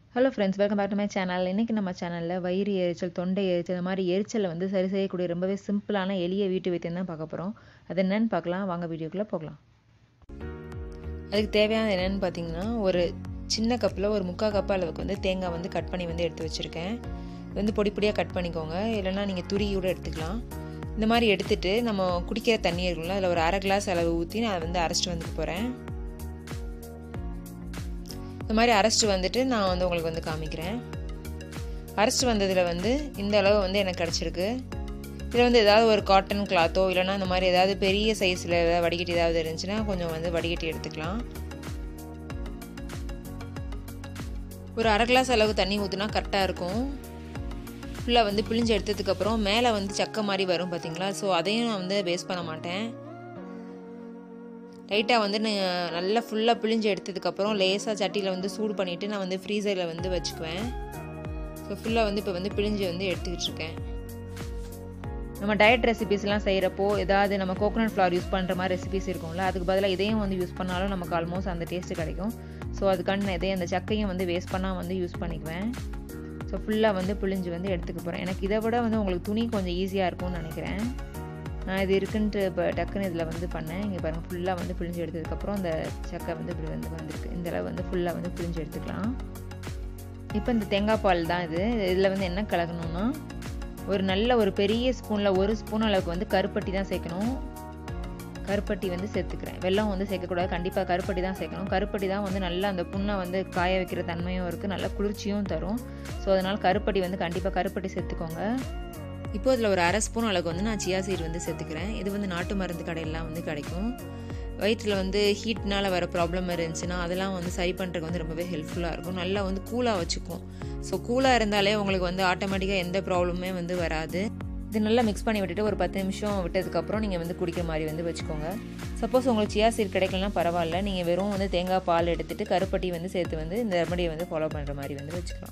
hello friends welcome back to my channel இன்றைக்கி நம்ம சேனலில் வயிறு எரிச்சல் தொண்டை எரிச்சல் இந்த மாதிரி எரிச்சலை வந்து சரி செய்யக்கூடிய ரொம்பவே சிம்பிளான எளிய வீட்டு வைத்தியம் தான் பார்க்க போகிறோம் அது என்னன்னு பார்க்கலாம் வாங்க வீடியோக்குள்ளே போகலாம் அதுக்கு தேவையானது என்னென்னு பார்த்தீங்கன்னா ஒரு சின்ன கப்பில் ஒரு முக்கால் கப் அளவுக்கு வந்து தேங்காய் வந்து கட் பண்ணி வந்து எடுத்து வச்சுருக்கேன் இது வந்து பொடி பொடியாக கட் பண்ணிக்கோங்க இல்லைனா நீங்கள் துருகி கூட எடுத்துக்கலாம் இந்த மாதிரி எடுத்துகிட்டு நம்ம குடிக்கிற தண்ணி இருக்கும்ல அதில் ஒரு அரை கிளாஸ் அளவு ஊற்றி நான் வந்து அரைச்சிட்டு வந்துட்டு போகிறேன் இந்த மாதிரி அரைச்சிட்டு வந்துட்டு நான் வந்து உங்களுக்கு வந்து காமிக்கிறேன் அரைச்சிட்டு வந்ததில் வந்து இந்த அளவு வந்து எனக்கு கிடச்சிருக்கு இதில் வந்து ஏதாவது ஒரு காட்டன் கிளாத்தோ இல்லைனா இந்த மாதிரி ஏதாவது பெரிய சைஸில் ஏதாவது வடிகட்டி ஏதாவது இருந்துச்சுன்னா கொஞ்சம் வந்து வடிகட்டி எடுத்துக்கலாம் ஒரு அரை கிளாஸ் அளவு தண்ணி ஊற்றினா கரெக்டாக இருக்கும் ஃபுல்லாக வந்து பிழிஞ்சு எடுத்ததுக்கப்புறம் மேலே வந்து சக்கை மாதிரி வரும் பார்த்தீங்களா ஸோ அதையும் நான் வந்து வேஸ்ட் பண்ண மாட்டேன் லைட்டாக வந்து நான் நல்லா ஃபுல்லாக பிழிஞ்சு எடுத்ததுக்கப்புறம் லேசாக சட்டியில் வந்து சூடு பண்ணிவிட்டு நான் வந்து ஃப்ரீசரில் வந்து வச்சுக்குவேன் ஸோ ஃபுல்லாக வந்து இப்போ வந்து பிழிஞ்சு வந்து எடுத்துக்கிட்டு இருக்கேன் நம்ம டயட் ரெசிபிஸ்லாம் செய்கிறப்போ ஏதாவது நம்ம கோகோனட் ஃப்ளவர் யூஸ் பண்ணுற மாதிரி ரெசிபிஸ் இருக்கும்ல அதுக்கு பதிலாக இதையும் வந்து யூஸ் பண்ணாலும் நமக்கு ஆல்மோஸ்ட் அந்த டேஸ்ட்டு கிடைக்கும் ஸோ அதுக்காண்டி நான் இதையும் அந்த சக்கையும் வந்து வேஸ்ட் பண்ணால் வந்து யூஸ் பண்ணிக்குவேன் ஸோ ஃபுல்லாக வந்து பிழிஞ்சு வந்து எடுத்துக்க போகிறேன் எனக்கு இதை விட வந்து உங்களுக்கு துணி கொஞ்சம் ஈஸியாக இருக்கும்னு நினைக்கிறேன் நான் இது இருக்குன்ட்டு இப்போ டக்குன்னு இதில் வந்து பண்ணேன் இங்கே பாருங்கள் ஃபுல்லாக வந்து பிழிஞ்சு எடுத்ததுக்கப்புறம் அந்த சக்கை வந்து இப்படி வந்து வந்திருக்கு இந்த அளவு வந்து ஃபுல்லாக வந்து பிழிஞ்சு எடுத்துக்கலாம் இப்போ இந்த தேங்காய் பால் தான் இது இதில் வந்து என்ன கலக்கணும்னா ஒரு நல்ல ஒரு பெரிய ஸ்பூனில் ஒரு ஸ்பூன் அளவுக்கு வந்து கருப்பட்டி தான் சேர்க்கணும் கருப்பட்டி வந்து சேர்த்துக்கிறேன் வெள்ளம் வந்து சேர்க்கக்கூடாது கண்டிப்பாக கருப்பட்டி தான் சேர்க்கணும் கருப்பட்டி தான் வந்து நல்லா அந்த புண்ணை வந்து காய வைக்கிற தன்மையும் இருக்குது நல்லா குளிர்ச்சியும் தரும் ஸோ அதனால் கருப்பட்டி வந்து கண்டிப்பாக கருப்பட்டி சேர்த்துக்கோங்க இப்போ இதில் ஒரு அரை ஸ்பூன் அளவுக்கு வந்து நான் சியா சீட் வந்து சேர்த்துக்கிறேன் இது வந்து நாட்டு மருந்து கடையெல்லாம் வந்து கிடைக்கும் வயிற்றில் வந்து ஹீட்னால் வர ப்ராப்ளம் இருந்துச்சுன்னா அதெல்லாம் வந்து சரி பண்ணுறதுக்கு வந்து ரொம்பவே ஹெல்ப்ஃபுல்லாக இருக்கும் நல்லா வந்து கூலாக வச்சுக்கும் ஸோ கூலாக இருந்தாலே உங்களுக்கு வந்து ஆட்டோமேட்டிக்காக எந்த ப்ராப்ளமே வந்து வராது இது நல்லா மிக்ஸ் பண்ணி விட்டுட்டு ஒரு பத்து நிமிஷம் விட்டதுக்கப்புறம் நீங்கள் வந்து குடிக்கிற மாதிரி வந்து வச்சுக்கோங்க சப்போஸ் உங்களுக்கு சியா சீர் கிடைக்கலனா பரவாயில்ல நீங்கள் வெறும் வந்து தேங்காய் பால் எடுத்துகிட்டு கருப்பட்டி வந்து சேர்த்து வந்து இந்த ரெமடியை வந்து ஃபாலோ பண்ணுற மாதிரி வந்து வச்சுக்கலாம்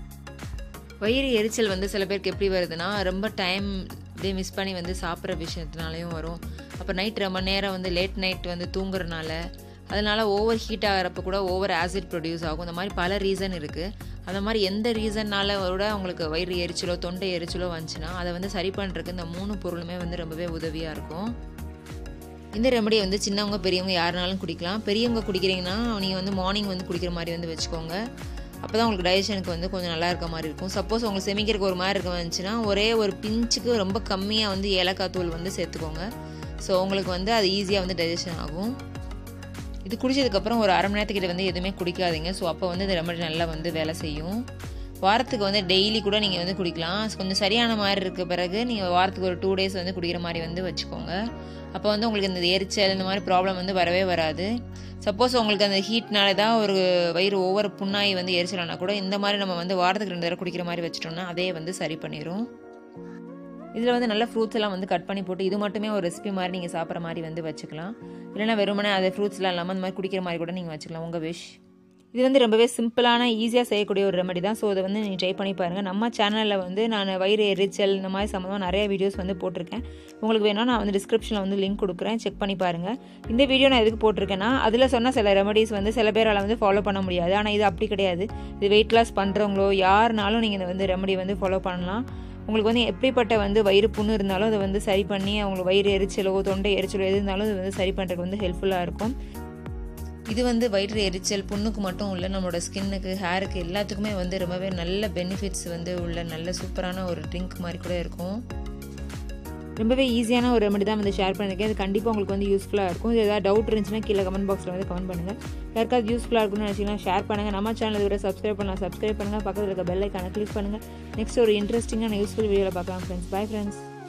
வயிறு எரிச்சல் வந்து சில பேருக்கு எப்படி வருதுன்னா ரொம்ப டைம் இப்படியே மிஸ் பண்ணி வந்து சாப்பிட்ற விஷயத்தினாலையும் வரும் அப்போ நைட் ரொம்ப நேரம் வந்து லேட் நைட் வந்து தூங்குறனால அதனால் ஓவர் ஹீட் ஆகிறப்ப கூட ஓவர் ஆசிட் ப்ரொடியூஸ் ஆகும் இந்த மாதிரி பல ரீசன் இருக்குது அந்த மாதிரி எந்த ரீசன்னால கூட உங்களுக்கு வயிறு எரிச்சலோ தொண்டை எரிச்சலோ வந்துச்சுன்னா அதை வந்து சரி பண்ணுறதுக்கு இந்த மூணு பொருளுமே வந்து ரொம்பவே உதவியாக இருக்கும் இந்த ரெமடியை வந்து சின்னவங்க பெரியவங்க யாருனாலும் குடிக்கலாம் பெரியவங்க குடிக்கிறீங்கன்னா நீங்கள் வந்து மார்னிங் வந்து குடிக்கிற மாதிரி வந்து வச்சுக்கோங்க அப்போ தான் உங்களுக்கு டைஜஷனுக்கு வந்து கொஞ்சம் நல்லா இருக்க மாதிரி இருக்கும் சப்போஸ் உங்களுக்கு செமிக்கிறதுக்கு ஒரு மாதிரி இருக்க வந்துச்சுன்னா ஒரே ஒரு பிஞ்சுக்கு ரொம்ப கம்மியாக வந்து ஏலக்காய் தூள் வந்து சேர்த்துக்கோங்க ஸோ உங்களுக்கு வந்து அது ஈஸியாக வந்து டைஜஷன் ஆகும் இது குடித்ததுக்கப்புறம் ஒரு அரை மணி நேரத்துக்கிட்ட வந்து எதுவுமே குடிக்காதீங்க ஸோ அப்போ வந்து இந்த ரெமடி நல்லா வந்து வேலை செய்யும் வாரத்துக்கு வந்து டெய்லி கூட நீங்கள் வந்து குடிக்கலாம் கொஞ்சம் சரியான மாதிரி இருக்க பிறகு நீங்கள் வாரத்துக்கு ஒரு டூ டேஸ் வந்து குடிக்கிற மாதிரி வந்து வச்சுக்கோங்க அப்போ வந்து உங்களுக்கு இந்த எரிச்சல் இந்த மாதிரி ப்ராப்ளம் வந்து வரவே வராது சப்போஸ் உங்களுக்கு அந்த ஹீட்னால தான் ஒரு வயிறு ஒவ்வொரு புண்ணாகி வந்து எரிச்சலானா கூட இந்த மாதிரி நம்ம வந்து வாரத்துக்கு ரெண்டு தடவை குடிக்கிற மாதிரி வச்சிட்டோம்னா அதே வந்து சரி பண்ணிடும் இதில் வந்து நல்ல ஃப்ரூட்ஸ் எல்லாம் வந்து கட் பண்ணி போட்டு இது மட்டுமே ஒரு ரெசிபி மாதிரி நீங்கள் சாப்பிட்ற மாதிரி வந்து வச்சுக்கலாம் இல்லைனா வெறுமனே அதை ஃப்ரூட்ஸ்லாம் இல்லாமல் அந்த மாதிரி குடிக்கிற மாதிரி கூட நீங்கள் வச்சுக்கலாம் உங்கள் விஷ் இது வந்து ரொம்பவே சிம்பிளான ஈஸியாக செய்யக்கூடிய ஒரு ரெமடி தான் ஸோ அதை வந்து நீங்கள் ட்ரை பண்ணி பாருங்கள் நம்ம சேனலில் வந்து நான் வயிறு எரிச்சல் இந்த மாதிரி சம்மந்தமாக நிறைய வீடியோஸ் வந்து போட்டிருக்கேன் உங்களுக்கு வேணால் நான் வந்து டிஸ்கிரிப்ஷனில் வந்து லிங்க் கொடுக்குறேன் செக் பண்ணி பாருங்கள் இந்த வீடியோ நான் எதுக்கு போட்டிருக்கேன்னா அதில் சொன்ன சில ரெமடிஸ் வந்து சில பேரால் வந்து ஃபாலோ பண்ண முடியாது ஆனால் இது அப்படி கிடையாது இது வெயிட் லாஸ் பண்ணுறவங்களோ யாருனாலும் நீங்கள் இந்த வந்து ரெமடி வந்து ஃபாலோ பண்ணலாம் உங்களுக்கு வந்து எப்படிப்பட்ட வந்து வயிறு புண்ணு இருந்தாலும் அதை வந்து சரி பண்ணி அவங்களுக்கு வயிறு எரிச்சலோ தொண்டை எரிச்சலோ எது இருந்தாலும் அது வந்து சரி பண்ணுறதுக்கு வந்து ஹெல்ப்ஃபுல்லாக இருக்கும் இது வந்து வயிறு எரிச்சல் புண்ணுக்கு மட்டும் இல்லை நம்மளோட ஸ்கின்னுக்கு ஹேருக்கு எல்லாத்துக்குமே வந்து ரொம்பவே நல்ல பெனிஃபிட்ஸ் வந்து உள்ள நல்ல சூப்பரான ஒரு ட்ரிங்க் மாதிரி கூட இருக்கும் ரொம்பவே ஈஸியான ஒரு ரெமெடி தான் வந்து ஷேர் பண்ணியிருக்கேன் அது கண்டிப்பாக உங்களுக்கு வந்து யூஸ்ஃபுல்லாக இருக்கும் இது ஏதாவது டவுட் இருந்துச்சுன்னா கீழே கமெண்ட் பாக்ஸில் வந்து கமெண்ட் பண்ணுங்கள் யாருக்காவது யூஸ்ஃபுல்லாக இருக்கும்னு நினச்சிங்கன்னா ஷேர் பண்ணுங்கள் நம்ம சேனல் இதுவரை சப்ஸ்கிரைப் பண்ணலாம் சப்ஸ்கிரைப் பண்ணுங்கள் பக்கத்தில் இருக்க பெல் ஐக்கானை கிளிக் பண்ணுங்கள் நெக்ஸ்ட் ஒரு இன்ட்ரெஸ்டிங்கான யூஸ்ஃபுல் வீடியோவில் பார்க்கலாம் ஃப்ரெண்ட்ஸ் பை ஃப்ரெண்ட்ஸ்